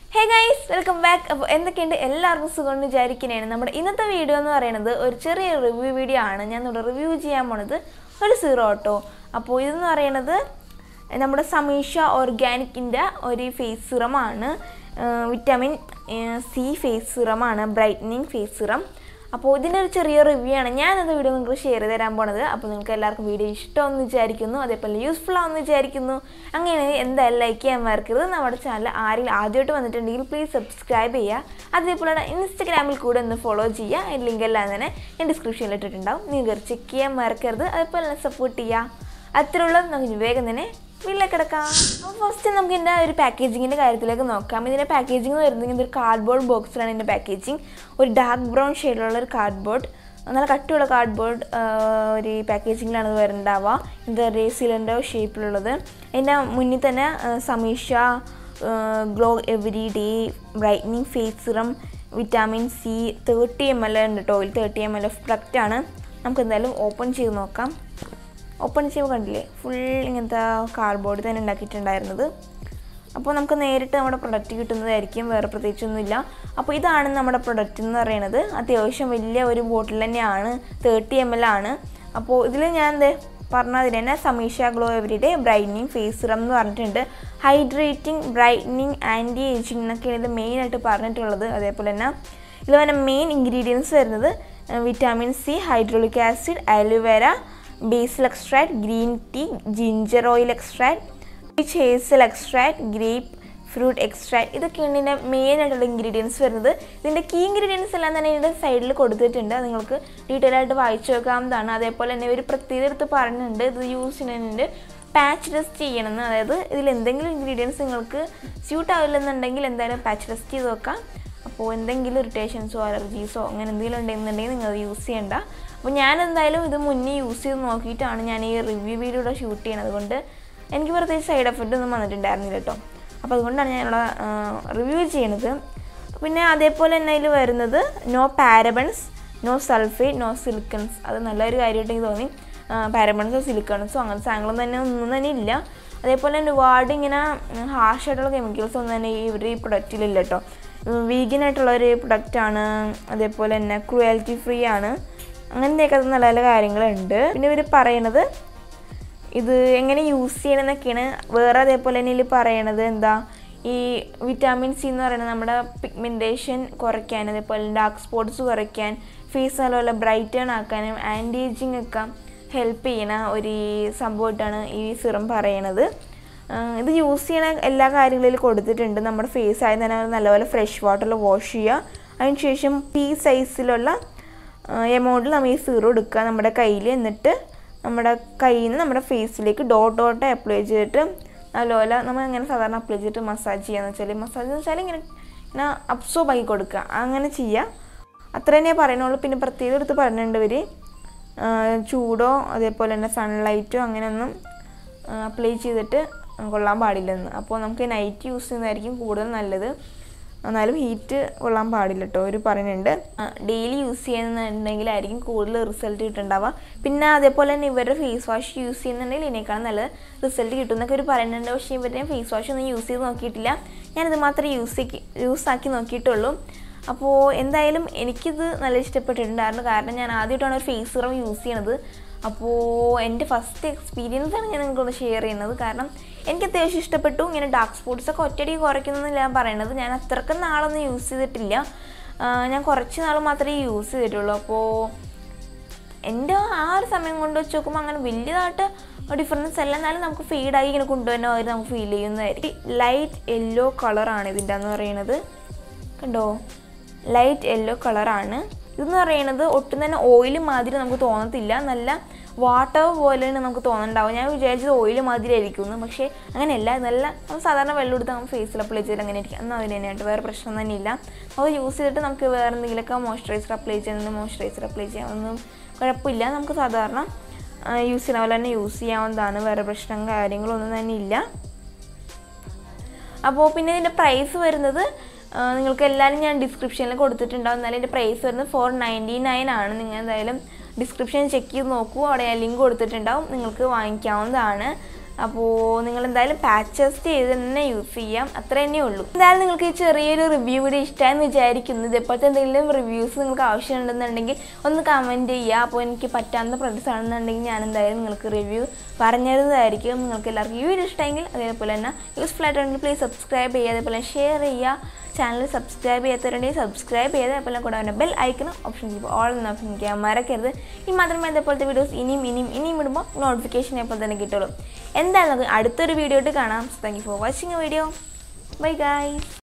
hey guys welcome back അപ്പോൾ എന്തൊക്കെയുണ്ട് എല്ലാവർക്കും സുഖം വിചാരിക്കുന്നതാണ് നമ്മുടെ ഇന്നത്തെ വീഡിയോ എന്ന് പറയുന്നത് ഒരു ചെറിയ റിവ്യൂ വീഡിയോ ആണ് ഞാൻ ഇവിടെ റിവ്യൂ ചെയ്യാൻ പോണത് ഒരു സീറോ ഓട്ടോ അപ്പോൾ ഇതെന്ന് പറയുന്നത് നമ്മുടെ സമീഷ ഓർഗാനിക്കിൻ്റെ ഒരു ഫേസ് സിറമാണ് വിറ്റാമിൻ സി ഫേസ് സിറമാണ് ബ്രൈറ്റനിങ് ഫേസ് സിറം അപ്പോൾ ഇതിൻ്റെ ഒരു ചെറിയ റിവ്യൂ ആണ് ഞാനത് വീഡിയോ നിങ്ങൾക്ക് ഷെയർ ചെയ്ത് തരാൻ പോണത് അപ്പോൾ നിങ്ങൾക്ക് എല്ലാവർക്കും വീഡിയോ ഇഷ്ടമെന്ന് വിചാരിക്കുന്നു അതേപോലെ യൂസ്ഫുൾ ആവുമെന്ന് വിചാരിക്കുന്നു അങ്ങനെ എന്തായാലും ലൈക്ക് ചെയ്യാൻ മറക്കരുത് നമ്മുടെ ചാനൽ ആരെങ്കിലും ആദ്യമായിട്ട് വന്നിട്ടുണ്ടെങ്കിൽ പ്ലീസ് സബ്സ്ക്രൈബ് ചെയ്യുക അതേപോലെ ഇൻസ്റ്റഗ്രാമിൽ കൂടെ ഒന്ന് ഫോളോ ചെയ്യുക ലിങ്ക് എല്ലാം തന്നെ ഞാൻ ഡിസ്ക്രിപ്ഷനിൽ ഇട്ടിട്ടുണ്ടാവും നിങ്ങൾ ചെക്ക് ചെയ്യാൻ മറക്കരുത് അതേപോലെ തന്നെ സപ്പോർട്ട് ചെയ്യുക അത്രയുള്ള നമുക്ക് വേഗം തന്നെ വീട്ടിലേക്ക് കിടക്കാം അപ്പോൾ ഫസ്റ്റ് നമുക്ക് ഇതിൻ്റെ ഒരു പാക്കേജിങ്ങിൻ്റെ കാര്യത്തിലേക്ക് നോക്കാം ഇതിൻ്റെ പാക്കേജിങ് വരുന്നത് ഇങ്ങനത്തെ ഒരു കാർഡ്ബോർഡ് ബോക്സിലാണ് ഇതിൻ്റെ പാക്കേജിങ് ഒരു ഡാർക്ക് ബ്രൗൺ ഷെയ്ഡിലുള്ള ഒരു കാർഡ്ബോർഡ് നല്ല കട്ടിയുള്ള കാർഡ്ബോർഡ് ഒരു പാക്കേജിങ്ങിലാണ് ഇത് വരുന്നുണ്ടാവുക ഇത് ഒരു സിലിണ്ടർ ഷേപ്പിലുള്ളത് അതിൻ്റെ മുന്നിൽ തന്നെ Sameesha glow every day brightening face serum vitamin C thirty M L ഉണ്ട് കേട്ടോ thirty M L of product ആണ് നമുക്ക് എന്തായാലും ഓപ്പൺ ചെയ്ത് നോക്കാം ഓപ്പൺ ചെയ്യുമ്പോൾ കണ്ടില്ലേ ഫുൾ ഇങ്ങനത്തെ കാർഡ്ബോർഡ് തന്നെ ഉണ്ടാക്കിയിട്ടുണ്ടായിരുന്നത് അപ്പോൾ നമുക്ക് നേരിട്ട് നമ്മുടെ പ്രൊഡക്റ്റ് കിട്ടുന്നതായിരിക്കും വേറെ പ്രത്യേകിച്ചൊന്നുമില്ല അപ്പോൾ ഇതാണ് നമ്മുടെ പ്രൊഡക്റ്റ് എന്ന് പറയുന്നത് അത്യാവശ്യം വലിയ ഒരു ബോട്ടിൽ തന്നെയാണ് തേർട്ടി എം എൽ ആണ് അപ്പോൾ ഇതിൽ ഞാൻ എന്ത് പറഞ്ഞതിന് തന്നെ Sameesha glow everyday brightening face serum എന്ന് പറഞ്ഞിട്ടുണ്ട് ഹൈഡ്രേറ്റിംഗ് ബ്രൈറ്റനിങ് ആൻറ്റി ഏജിങ് എന്നൊക്കെയാണ് ഇത് മെയിനായിട്ട് പറഞ്ഞിട്ടുള്ളത് അതേപോലെ തന്നെ ഇതിൽ തന്നെ മെയിൻ ഇൻഗ്രീഡിയൻസ് വരുന്നത് vitamin C hydraulic acid aloe vera basil extract green tea ginger oil extract peach hazel extract grapefruit extract ഇതൊക്കെയാണ് ഇതിൻ്റെ മെയിൻ ആയിട്ടുള്ള ഇൻഗ്രീഡിയൻസ് വരുന്നത് ഇതിൻ്റെ കീ ഇൻഗ്രീഡിയൻസ് എല്ലാം തന്നെ ഇതിൻ്റെ സൈഡിൽ കൊടുത്തിട്ടുണ്ട് അത് നിങ്ങൾക്ക് ഡീറ്റെയിൽ ആയിട്ട് വായിച്ചു നോക്കാവുന്നതാണ് അതേപോലെ തന്നെ ഒരു പ്രത്യേകത എടുത്ത് പറയുന്നുണ്ട് ഇത് യൂസ് ചെയ്യുന്നതിൻ്റെ പാച്ച് ടെസ്റ്റ് ചെയ്യണമെന്ന് അതായത് ഇതിൽ എന്തെങ്കിലും ഇൻഗ്രീഡിയൻസ് നിങ്ങൾക്ക് സ്യൂട്ട് ആവില്ലെന്നുണ്ടെങ്കിൽ എന്തായാലും പാച്ച് ടെസ്റ്റ് ചെയ്ത് നോക്കാം അപ്പോൾ എന്തെങ്കിലും ഇറിറ്റേഷൻസോ അലർജീസോ അങ്ങനെ എന്തെങ്കിലും ഉണ്ടെന്നുണ്ടെങ്കിൽ നിങ്ങൾ അത് യൂസ് ചെയ്യണ്ട അപ്പോൾ ഞാൻ എന്തായാലും ഇത് മുന്നേ യൂസ് ചെയ്ത് നോക്കിയിട്ടാണ് ഞാൻ ഈ റിവ്യൂ വീഡിയോ ഷൂട്ട് ചെയ്യണത് അതുകൊണ്ട് എനിക്ക് പ്രത്യേകിച്ച് സൈഡ് എഫക്റ്റ് ഒന്നും വന്നിട്ടുണ്ടായിരുന്നില്ല കേട്ടോ അപ്പോൾ അതുകൊണ്ടാണ് ഞാനിവിടെ റിവ്യൂ ചെയ്യണത് പിന്നെ അതേപോലെ തന്നെ ഇതിൽ വരുന്നത് no parabens no sulphate no silicones അത് നല്ലൊരു കാര്യമായിട്ട് എനിക്ക് തോന്നി പാരബൺസോ സിലിക്കൺസോ അങ്ങനത്തെ സാധനങ്ങളൊന്നും തന്നെ ഒന്നും തന്നെ ഇല്ല അതേപോലെ തന്നെ ഒരുപാട് ഇങ്ങനെ ഹാർഷായിട്ടുള്ള കെമിക്കൽസ് ഒന്നും തന്നെ ഇവർ ഈ പ്രൊഡക്റ്റിലില്ല കേട്ടോ വീഗൻ ആയിട്ടുള്ള ഒരു പ്രൊഡക്റ്റാണ് അതേപോലെ തന്നെ ക്രുവാലിറ്റി ഫ്രീ ആണ് അങ്ങനത്തെയൊക്കെ നല്ല നല്ല കാര്യങ്ങളുണ്ട് പിന്നെ ഇവർ പറയണത് ഇത് എങ്ങനെ യൂസ് ചെയ്യണമെന്നൊക്കെയാണ് വേറെ അതേപോലെ തന്നെ ഇതിൽ പറയണത് എന്താ ഈ വിറ്റാമിൻ സി എന്ന് പറയുന്നത് നമ്മുടെ പിഗ്മെൻറ്റേഷൻ കുറയ്ക്കാൻ അതേപോലെ ഡാർക്ക് സ്പോട്ട്സ് കുറയ്ക്കാൻ ഫേസ് നല്ലപോലെ ബ്രൈറ്റൺ ആക്കാനും ആൻറ്റി ഏജിങ് ഒക്കെ ഹെൽപ്പ് ചെയ്യണ ഒരു സംഭവമായിട്ടാണ് ഈ സിറം പറയണത് ഇത് യൂസ് ചെയ്യണ എല്ലാ കാര്യങ്ങളിലും കൊടുത്തിട്ടുണ്ട് നമ്മുടെ ഫേസ് ആയി തന്നെ നല്ലപോലെ ഫ്രഷ് വാട്ടറിൽ വാഷ് ചെയ്യുക അതിനുശേഷം പീ സൈസിലുള്ള എമൗണ്ടിൽ നമ്മൾ ഈ സീറോ എടുക്കുക നമ്മുടെ കയ്യിൽ എന്നിട്ട് നമ്മുടെ കയ്യിൽ നിന്ന് നമ്മുടെ ഫേസിലേക്ക് ഡോട്ട് ഡോട്ട് അപ്ലൈ ചെയ്തിട്ട് നല്ലപോലെ നമ്മൾ എങ്ങനെ സാധാരണ അപ്ലൈ ചെയ്തിട്ട് മസാജ് ചെയ്യാന്ന് വെച്ചാൽ മസാജ് എന്ന് വെച്ചാൽ ഇങ്ങനെ ഇങ്ങനെ അബ്സോർബ് ആക്കി കൊടുക്കുക അങ്ങനെ ചെയ്യുക അത്ര തന്നെ പറയുന്നുള്ളൂ പിന്നെ പ്രത്യേകം എടുത്ത് പറഞ്ഞിട്ടുണ്ട് ഇവർ ചൂടോ അതേപോലെ തന്നെ സൺലൈറ്റോ അങ്ങനെയൊന്നും അപ്ലൈ ചെയ്തിട്ട് കൊള്ളാൻ പാടില്ലെന്ന് അപ്പോൾ നമുക്ക് നൈറ്റ് യൂസ് ചെയ്യുന്നതായിരിക്കും കൂടുതൽ നല്ലത് എന്നാലും ഹീറ്റ് കൊള്ളാൻ പാടില്ല കേട്ടോ ഒരു പറയുന്നുണ്ട് ഡെയിലി യൂസ് ചെയ്യുന്നുണ്ടെങ്കിലായിരിക്കും കൂടുതൽ റിസൾട്ട് കിട്ടുന്നുണ്ടാവുക പിന്നെ അതേപോലെ തന്നെ ഇവരുടെ ഫേസ് വാഷ് യൂസ് ചെയ്യുന്നുണ്ടെങ്കിൽ ഇതിനേക്കാളും നല്ല റിസൾട്ട് കിട്ടും എന്നൊക്കെ ഒരു പറയുന്നുണ്ട് പക്ഷേ ഇവരുടെ ഫേസ് വാഷ് ഒന്നും യൂസ് ചെയ്ത് നോക്കിയിട്ടില്ല ഞാനിത് മാത്രമേ യൂസ് യൂസ് ആക്കി നോക്കിയിട്ടുള്ളൂ അപ്പോൾ എന്തായാലും എനിക്കിത് നല്ല ഇഷ്ടപ്പെട്ടിട്ടുണ്ടായിരുന്നു കാരണം ഞാൻ ആദ്യമായിട്ടാണ് ഒരു ഫേസ് സിറം യൂസ് ചെയ്യണത് അപ്പോൾ എൻ്റെ ഫസ്റ്റ് എക്സ്പീരിയൻസ് ആണ് ഞാൻ നിങ്ങൾക്കൊന്ന് ഷെയർ ചെയ്യുന്നത് കാരണം എനിക്ക് അത്യാവശ്യം ഇഷ്ടപ്പെട്ടു ഇങ്ങനെ ഡാർക്ക് സ്പോട്ട്സ് ഒക്കെ ഒറ്റയടി കുറയ്ക്കുന്നതെന്നില്ല ഞാൻ പറയണത് ഞാൻ അത്രയ്ക്ക് നാളൊന്നും യൂസ് ചെയ്തിട്ടില്ല ഞാൻ കുറച്ച് നാൾ മാത്രമേ യൂസ് ചെയ്തിട്ടുള്ളൂ അപ്പോൾ എൻ്റെ ആ ഒരു സമയം കൊണ്ട് വെച്ച് നോക്കുമ്പോൾ അങ്ങനെ വലിയതായിട്ട് ഡിഫറൻസ് അല്ല എന്നാലും നമുക്ക് ഫീഡായി ഇങ്ങനെ കൊണ്ടുവരുന്ന അവർ നമുക്ക് ഫീൽ ചെയ്യുന്നതായിരിക്കും ലൈറ്റ് യെല്ലോ കളറാണ് ഇതിൻ്റെ എന്ന് പറയുന്നത് കണ്ടോ ലൈറ്റ് യെല്ലോ കളറാണ് ഇതെന്ന് പറയുന്നത് ഒട്ടും തന്നെ ഓയിൽ മാതിരി നമുക്ക് തോന്നത്തില്ല നല്ല വാട്ടർ പോലെയാണ് നമുക്ക് തോന്നുന്നുണ്ടാവും ഞാൻ വിചാരിച്ചത് ഓയിൽ മാതിരി ആയിരിക്കുമെന്ന് പക്ഷേ അങ്ങനെയല്ല നല്ല നമ്മൾ സാധാരണ വെള്ളം എടുത്ത് നമ്മൾ ഫേസിൽ അപ്ലൈ ചെയ്തിട്ട് അങ്ങനെ ആയിരിക്കും എന്നാൽ അതിന് തന്നെയായിട്ട് വേറെ പ്രശ്നം തന്നെ ഇല്ല അത് യൂസ് ചെയ്തിട്ട് നമുക്ക് വേറെ എന്തെങ്കിലുമൊക്കെ മോയ്സ്ചറൈസർ അപ്ലൈ ചെയ്യുന്നത് മോയ്സ്ചറൈസർ അപ്ലൈ ചെയ്യാനൊന്നും കുഴപ്പമില്ല നമുക്ക് സാധാരണ യൂസ് ചെയ്യുന്ന പോലെ തന്നെ യൂസ് ചെയ്യാവുന്നതാണ് വേറെ പ്രശ്നം കാര്യങ്ങളൊന്നും തന്നെ ഇല്ല അപ്പോൾ പിന്നെ ഇതിൻ്റെ പ്രൈസ് വരുന്നത് നിങ്ങൾക്ക് എല്ലാവരും ഞാൻ ഡിസ്ക്രിപ്ഷനിൽ കൊടുത്തിട്ടുണ്ടാവും എന്നാലും ഇതിൻ്റെ പ്രൈസ് വരുന്നത് ഫോർ നയൻറ്റി നയൻ ആണ് നിങ്ങൾ എന്തായാലും ഡിസ്ക്രിപ്ഷൻ ചെക്ക് ചെയ്ത് നോക്കൂ അവിടെ ലിങ്ക് കൊടുത്തിട്ടുണ്ടാവും നിങ്ങൾക്ക് വാങ്ങിക്കാവുന്നതാണ് അപ്പോൾ നിങ്ങൾ എന്തായാലും പാച്ച് ടെസ്റ്റ് ചെയ്ത് തന്നെ യൂസ് ചെയ്യാം അത്ര തന്നെ ഉള്ളൂ എന്തായാലും നിങ്ങൾക്ക് ഈ ചെറിയൊരു റിവ്യൂ കൂടി ഇഷ്ടമായെന്ന് വിചാരിക്കുന്നു ഇതേപോലത്തെ എന്തെങ്കിലും റിവ്യൂസ് നിങ്ങൾക്ക് ആവശ്യമുണ്ടെന്നുണ്ടെങ്കിൽ ഒന്ന് കമൻറ്റ് ചെയ്യുക അപ്പോൾ എനിക്ക് പറ്റാവുന്ന പ്രൊഡക്ട്സ് ആണെന്നുണ്ടെങ്കിൽ ഞാൻ എന്തായാലും നിങ്ങൾക്ക് റിവ്യൂ പറഞ്ഞിരുന്നതായിരിക്കും നിങ്ങൾക്ക് എല്ലാവർക്കും ഈ വീഡിയോ ഇഷ്ടമെങ്കിൽ അതേപോലെ തന്നെ യൂസ്ഫുൾ ആയിട്ടുണ്ടെങ്കിൽ പ്ലീസ് സബ്സ്ക്രൈബ് ചെയ്യുക അതേപോലെ ഷെയർ ചെയ്യുക ചാനൽ സബ്സ്ക്രൈബ് ചെയ്യാത്തവരുണ്ടെങ്കിൽ സബ്സ്ക്രൈബ് ചെയ്ത് അതേപോലെ കൂടെ അവൻ്റെ ബെൽ ഐക്കണം ഓപ്ഷൻ ചെയ്യുമ്പോൾ ഓൾ എന്ന ഓപ്ഷൻ ചെയ്യാൻ മറക്കരുത് ഈ മാത്രമേ അതേപോലത്തെ വീഡിയോസ് ഇനിയും ഇനിയും ഇനിയും ഇടുമ്പോൾ നോട്ടിഫിക്കേഷൻ എപ്പോൾ തന്നെ കിട്ടുള്ളൂ എന്തായാലും നമുക്ക് അടുത്തൊരു വീഡിയോ ആയിട്ട് കാണാം thank you for watching video bye guys